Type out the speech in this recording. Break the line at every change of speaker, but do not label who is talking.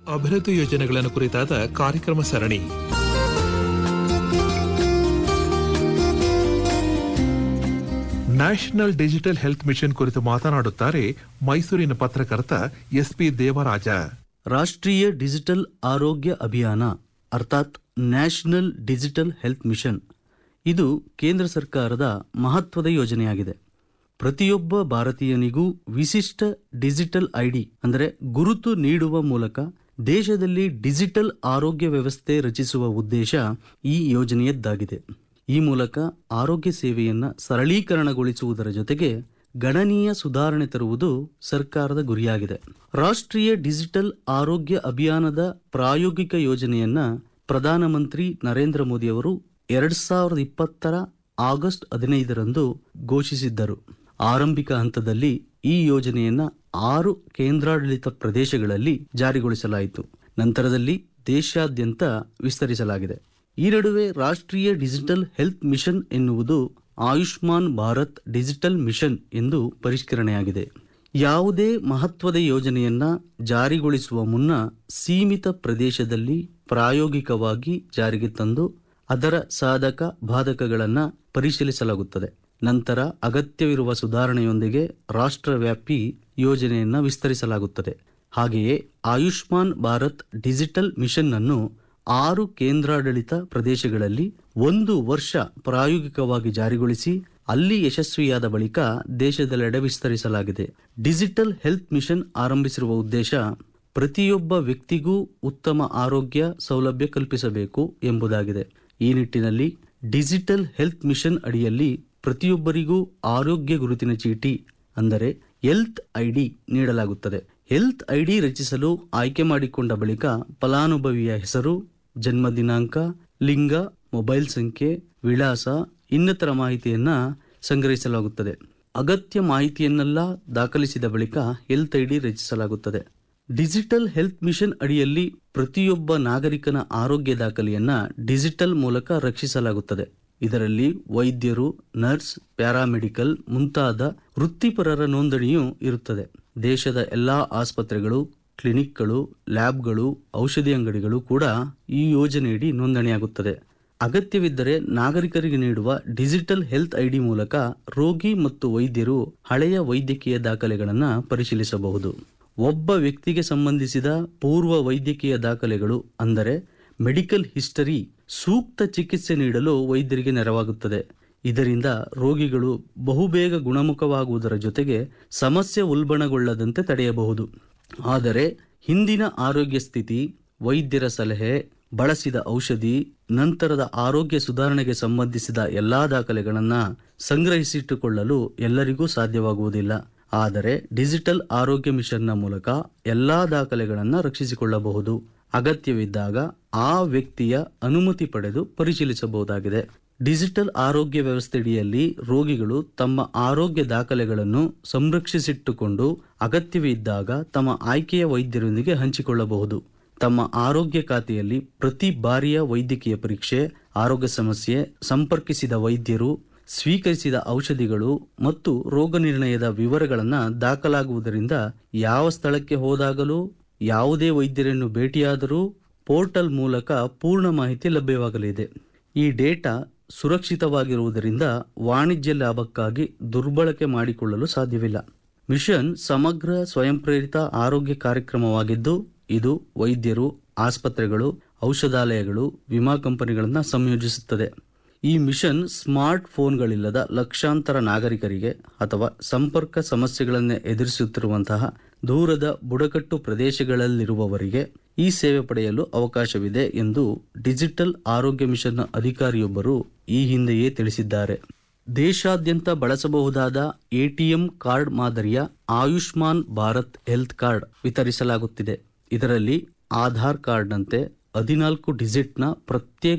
ಅಭಿವೃದ್ಧಿ ಯೋಜನೆಗಳನ್ನು ಕುರಿತಾದ ಕಾರ್ಯಕ್ರಮ ಸರಣಿ ನ್ಯಾಷನಲ್ ಡಿಜಿಟಲ್ ಹೆಲ್ತ್ ಮಿಷನ್ ಕುರಿತು ಮಾತನಾಡುತ್ತಾರೆ ಮೈಸೂರಿನ ಪತ್ರಕರ್ತ ಎಸ್ಪಿ ದೇವರಾಜ
ರಾಷ್ಟ್ರೀಯ ಡಿಜಿಟಲ್ ಆರೋಗ್ಯ ಅಭಿಯಾನ ಅರ್ಥಾತ್ ನ್ಯಾಷನಲ್ ಡಿಜಿಟಲ್ ಹೆಲ್ತ್ ಮಿಷನ್ ಇದು ಕೇಂದ್ರ ಸರ್ಕಾರದ ಮಹತ್ವದ ಯೋಜನೆಯಾಗಿದೆ ಪ್ರತಿಯೊಬ್ಬ ಭಾರತೀಯನಿಗೂ ವಿಶಿಷ್ಟ ಡಿಜಿಟಲ್ ಐಡಿ ಅಂದರೆ ಗುರುತು ನೀಡುವ ಮೂಲಕ ದೇಶದಲ್ಲಿ ಡಿಜಿಟಲ್ ಆರೋಗ್ಯ ವ್ಯವಸ್ಥೆ ರಚಿಸುವ ಉದ್ದೇಶ ಈ ಯೋಜನೆಯದ್ದಾಗಿದೆ ಈ ಮೂಲಕ ಆರೋಗ್ಯ ಸೇವೆಯನ್ನ ಸರಳೀಕರಣಗೊಳಿಸುವುದರ ಜೊತೆಗೆ ಗಣನೀಯ ಸುಧಾರಣೆ ತರುವುದು ಸರ್ಕಾರದ ಗುರಿಯಾಗಿದೆ ರಾಷ್ಟ್ರೀಯ ಡಿಜಿಟಲ್ ಆರೋಗ್ಯ ಅಭಿಯಾನದ ಪ್ರಾಯೋಗಿಕ ಯೋಜನೆಯನ್ನ ಪ್ರಧಾನಮಂತ್ರಿ ನರೇಂದ್ರ ಮೋದಿಯವರು ಎರಡ್ ಸಾವಿರದ ಇಪ್ಪತ್ತರ ಆಗಸ್ಟ್ ಹದಿನೈದರಂದು ಘೋಷಿಸಿದ್ದರು ಆರಂಭಿಕ ಹಂತದಲ್ಲಿ ಈ ಯೋಜನೆಯನ್ನ ಆರು ಕೇಂದ್ರಾಡಳಿತ ಪ್ರದೇಶಗಳಲ್ಲಿ ಜಾರಿಗೊಳಿಸಲಾಯಿತು ನಂತರದಲ್ಲಿ ದೇಶಾದ್ಯಂತ ವಿಸ್ತರಿಸಲಾಗಿದೆ ಈ ನಡುವೆ ರಾಷ್ಟ್ರೀಯ ಡಿಜಿಟಲ್ ಹೆಲ್ತ್ ಮಿಷನ್ ಎನ್ನುವುದು ಆಯುಷ್ಮಾನ್ ಭಾರತ್ ಡಿಜಿಟಲ್ ಮಿಷನ್ ಎಂದು ಪರಿಷ್ಕರಣೆಯಾಗಿದೆ ಯಾವುದೇ ಮಹತ್ವದ ಯೋಜನೆಯನ್ನ ಜಾರಿಗೊಳಿಸುವ ಮುನ್ನ ಸೀಮಿತ ಪ್ರದೇಶದಲ್ಲಿ ಪ್ರಾಯೋಗಿಕವಾಗಿ ಜಾರಿಗೆ ತಂದು ಅದರ ಸಾಧಕ ಬಾಧಕಗಳನ್ನು ಪರಿಶೀಲಿಸಲಾಗುತ್ತದೆ ನಂತರ ಅಗತ್ಯವಿರುವ ಸುಧಾರಣೆಯೊಂದಿಗೆ ರಾಷ್ಟ್ರವ್ಯಾಪಿ ಯೋಜನೆಯನ್ನ ವಿಸ್ತರಿಸಲಾಗುತ್ತದೆ ಹಾಗೆಯೇ ಆಯುಷ್ಮಾನ್ ಭಾರತ್ ಡಿಜಿಟಲ್ ಮಿಷನ್ ಅನ್ನು ಆರು ಕೇಂದ್ರಾಡಳಿತ ಪ್ರದೇಶಗಳಲ್ಲಿ ಒಂದು ವರ್ಷ ಪ್ರಾಯೋಗಿಕವಾಗಿ ಜಾರಿಗೊಳಿಸಿ ಅಲ್ಲಿ ಯಶಸ್ವಿಯಾದ ಬಳಿಕ ದೇಶದೆಲ್ಲೆಡೆ ವಿಸ್ತರಿಸಲಾಗಿದೆ ಡಿಜಿಟಲ್ ಹೆಲ್ತ್ ಮಿಷನ್ ಆರಂಭಿಸಿರುವ ಉದ್ದೇಶ ಪ್ರತಿಯೊಬ್ಬ ವ್ಯಕ್ತಿಗೂ ಉತ್ತಮ ಆರೋಗ್ಯ ಸೌಲಭ್ಯ ಕಲ್ಪಿಸಬೇಕು ಎಂಬುದಾಗಿದೆ ಈ ನಿಟ್ಟಿನಲ್ಲಿ ಡಿಜಿಟಲ್ ಹೆಲ್ತ್ ಮಿಷನ್ ಅಡಿಯಲ್ಲಿ ಪ್ರತಿಯೊಬ್ಬರಿಗೂ ಆರೋಗ್ಯ ಗುರುತಿನ ಚೀಟಿ ಅಂದರೆ ಹೆಲ್ತ್ ಐಡಿ ನೀಡಲಾಗುತ್ತದೆ ಹೆಲ್ತ್ ಐಡಿ ರಚಿಸಲು ಆಯ್ಕೆ ಮಾಡಿಕೊಂಡ ಬಳಿಕ ಫಲಾನುಭವಿಯ ಹೆಸರು ಜನ್ಮ ದಿನಾಂಕ ಲಿಂಗ ಮೊಬೈಲ್ ಸಂಖ್ಯೆ ವಿಳಾಸ ಇನ್ನಿತರ ಮಾಹಿತಿಯನ್ನ ಸಂಗ್ರಹಿಸಲಾಗುತ್ತದೆ ಅಗತ್ಯ ಮಾಹಿತಿಯನ್ನೆಲ್ಲ ದಾಖಲಿಸಿದ ಬಳಿಕ ಹೆಲ್ತ್ ಐಡಿ ರಚಿಸಲಾಗುತ್ತದೆ ಡಿಜಿಟಲ್ ಹೆಲ್ತ್ ಮಿಷನ್ ಅಡಿಯಲ್ಲಿ ಪ್ರತಿಯೊಬ್ಬ ನಾಗರಿಕನ ಆರೋಗ್ಯ ದಾಖಲೆಯನ್ನ ಡಿಜಿಟಲ್ ಮೂಲಕ ರಕ್ಷಿಸಲಾಗುತ್ತದೆ ಇದರಲ್ಲಿ ವೈದ್ಯರು ನರ್ಸ್ ಪ್ಯಾರಾಮೆಡಿಕಲ್ ಮುಂತಾದ ವೃತ್ತಿಪರರ ನೋಂದಣಿಯೂ ಇರುತ್ತದೆ ದೇಶದ ಎಲ್ಲಾ ಆಸ್ಪತ್ರೆಗಳು ಕ್ಲಿನಿಕ್ಗಳು ಲ್ಯಾಬ್ಗಳು ಔಷಧಿ ಅಂಗಡಿಗಳು ಕೂಡ ಈ ಯೋಜನೆಯಡಿ ನೋಂದಣಿಯಾಗುತ್ತದೆ ಅಗತ್ಯವಿದ್ದರೆ ನಾಗರಿಕರಿಗೆ ನೀಡುವ ಡಿಜಿಟಲ್ ಹೆಲ್ತ್ ಐಡಿ ಮೂಲಕ ರೋಗಿ ಮತ್ತು ವೈದ್ಯರು ಹಳೆಯ ವೈದ್ಯಕೀಯ ದಾಖಲೆಗಳನ್ನು ಪರಿಶೀಲಿಸಬಹುದು ಒಬ್ಬ ವ್ಯಕ್ತಿಗೆ ಸಂಬಂಧಿಸಿದ ಪೂರ್ವ ವೈದ್ಯಕೀಯ ದಾಖಲೆಗಳು ಅಂದರೆ ಮೆಡಿಕಲ್ ಹಿಸ್ಟರಿ ಸೂಕ್ತ ಚಿಕಿತ್ಸೆ ನೀಡಲು ವೈದ್ಯರಿಗೆ ನೆರವಾಗುತ್ತದೆ ಇದರಿಂದ ರೋಗಿಗಳು ಬಹುಬೇಗ ಗುಣಮುಖವಾಗುವುದರ ಜೊತೆಗೆ ಸಮಸ್ಯೆ ಉಲ್ಬಣಗೊಳ್ಳದಂತೆ ತಡೆಯಬಹುದು ಆದರೆ ಹಿಂದಿನ ಆರೋಗ್ಯ ಸ್ಥಿತಿ ವೈದ್ಯರ ಸಲಹೆ ಬಳಸಿದ ಔಷಧಿ ನಂತರದ ಆರೋಗ್ಯ ಸುಧಾರಣೆಗೆ ಸಂಬಂಧಿಸಿದ ಎಲ್ಲಾ ದಾಖಲೆಗಳನ್ನು ಸಂಗ್ರಹಿಸಿಟ್ಟುಕೊಳ್ಳಲು ಎಲ್ಲರಿಗೂ ಸಾಧ್ಯವಾಗುವುದಿಲ್ಲ ಆದರೆ ಡಿಜಿಟಲ್ ಆರೋಗ್ಯ ಮಿಷನ್ನ ಮೂಲಕ ಎಲ್ಲಾ ದಾಖಲೆಗಳನ್ನು ರಕ್ಷಿಸಿಕೊಳ್ಳಬಹುದು ಅಗತ್ಯವಿದ್ದಾಗ ಆ ವ್ಯಕ್ತಿಯ ಅನುಮತಿ ಪಡೆದು ಪರಿಶೀಲಿಸಬಹುದಾಗಿದೆ ಡಿಜಿಟಲ್ ಆರೋಗ್ಯ ವ್ಯವಸ್ಥೆಯಡಿಯಲ್ಲಿ ರೋಗಿಗಳು ತಮ್ಮ ಆರೋಗ್ಯ ದಾಖಲೆಗಳನ್ನು ಸಂರಕ್ಷಿಸಿಟ್ಟುಕೊಂಡು ಅಗತ್ಯವಿದ್ದಾಗ ತಮ್ಮ ಆಯ್ಕೆಯ ವೈದ್ಯರೊಂದಿಗೆ ಹಂಚಿಕೊಳ್ಳಬಹುದು ತಮ್ಮ ಆರೋಗ್ಯ ಖಾತೆಯಲ್ಲಿ ಪ್ರತಿ ಬಾರಿಯ ವೈದ್ಯಕೀಯ ಪರೀಕ್ಷೆ ಆರೋಗ್ಯ ಸಮಸ್ಯೆ ಸಂಪರ್ಕಿಸಿದ ವೈದ್ಯರು ಸ್ವೀಕರಿಸಿದ ಔಷಧಿಗಳು ಮತ್ತು ರೋಗ ನಿರ್ಣಯದ ವಿವರಗಳನ್ನು ದಾಖಲಾಗುವುದರಿಂದ ಯಾವ ಸ್ಥಳಕ್ಕೆ ಹೋದಾಗಲೂ ಯಾವುದೇ ವೈದ್ಯರನ್ನು ಭೇಟಿಯಾದರೂ ಪೋರ್ಟಲ್ ಮೂಲಕ ಪೂರ್ಣ ಮಾಹಿತಿ ಲಭ್ಯವಾಗಲಿದೆ ಈ ಡೇಟಾ ಸುರಕ್ಷಿತವಾಗಿರುವುದರಿಂದ ವಾಣಿಜ್ಯ ಲಾಭಕ್ಕಾಗಿ ದುರ್ಬಳಕೆ ಮಾಡಿಕೊಳ್ಳಲು ಸಾಧ್ಯವಿಲ್ಲ ಮಿಷನ್ ಸಮಗ್ರ ಸ್ವಯಂ ಪ್ರೇರಿತ ಆರೋಗ್ಯ ಕಾರ್ಯಕ್ರಮವಾಗಿದ್ದು ಇದು ವೈದ್ಯರು ಆಸ್ಪತ್ರೆಗಳು ಔಷಧಾಲಯಗಳು ವಿಮಾ ಕಂಪನಿಗಳನ್ನು ಸಂಯೋಜಿಸುತ್ತದೆ ಈ ಮಿಷನ್ ಸ್ಮಾರ್ಟ್ ಫೋನ್ಗಳಿಲ್ಲದ ಲಕ್ಷಾಂತರ ನಾಗರಿಕರಿಗೆ ಅಥವಾ ಸಂಪರ್ಕ ಸಮಸ್ಯೆಗಳನ್ನು ಎದುರಿಸುತ್ತಿರುವಂತಹ ದೂರದ ಬುಡಕಟ್ಟು ಪ್ರದೇಶಗಳಲ್ಲಿರುವವರಿಗೆ ಈ ಸೇವೆ ಪಡೆಯಲು ಅವಕಾಶವಿದೆ ಎಂದು ಡಿಜಿಟಲ್ ಆರೋಗ್ಯ ಮಿಷನ್ನ ಅಧಿಕಾರಿಯೊಬ್ಬರು ಈ ಹಿಂದೆಯೇ ತಿಳಿಸಿದ್ದಾರೆ ದೇಶಾದ್ಯಂತ ಬಳಸಬಹುದಾದ ಎಟಿಎಂ ಕಾರ್ಡ್ ಮಾದರಿಯ ಆಯುಷ್ಮಾನ್ ಭಾರತ್ ಹೆಲ್ತ್ ಕಾರ್ಡ್ ವಿತರಿಸಲಾಗುತ್ತಿದೆ ಇದರಲ್ಲಿ ಆಧಾರ್ ಕಾರ್ಡ್ನಂತೆ ಹದಿನಾಲ್ಕು ಡಿಜಿಟ್ನ ಪ್ರತ್ಯೇಕ